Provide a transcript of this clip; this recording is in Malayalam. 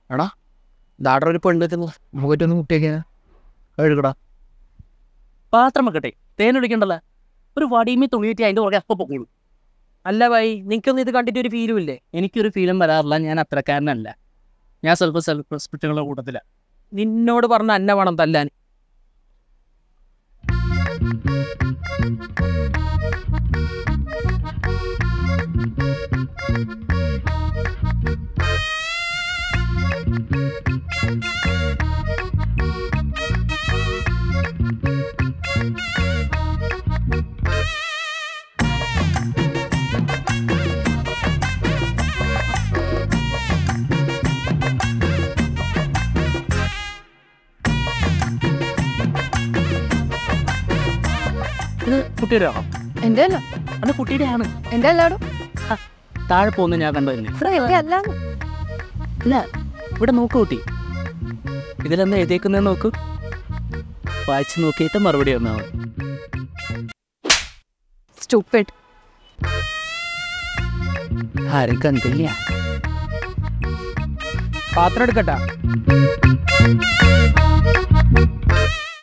എടാ ദാടർ ഒരു പെണ്ണ് എത്തുന്നു മുഖറ്റൊന്ന് മുട്ടിയൊക്കെ എഴുകടാ പാത്രം വെക്കട്ടെ തേൻ ഒഴിക്കണ്ടല്ലോ ഒരു വടിയുമി തുണിയിട്ട് അതിൻ്റെ പുറകെ അപ്പം പൊക്കോളൂ അല്ല ഭായി നിനക്കൊന്നും ഇത് കണ്ടിട്ട് ഒരു ഫീലും ഇല്ലേ എനിക്കൊരു ഫീലും വരാറില്ല ഞാൻ അത്രക്കാരനല്ല ഞാൻ സ്വല്പം സെൽഫ് റെസ്പെക്റ്റുകളുടെ കൂട്ടത്തിലാണ് നിന്നോട് പറഞ്ഞ അന്ന വേണം തല്ലാൻ ഇത് കുട്ടിയുടെ ആണോ എന്റെ അല്ല അത് കുട്ടിയുടെ ആണ് എന്റെ അല്ലാടോ താഴെ പോകുന്ന ഞാൻ കണ്ടു എന്റെ അല്ല അല്ല ഇവിടെ നോക്കൂ കുട്ടി ഇതിലെന്താ എഴുതിയേക്കുന്നത് നോക്കൂ വായിച്ച് നോക്കിയിട്ട് മറുപടി വന്നാൽ മതി സ്റ്റുപ്പിഡ് ആരും കണ്ടില്ല പാത്രം എടുക്കട്ടാ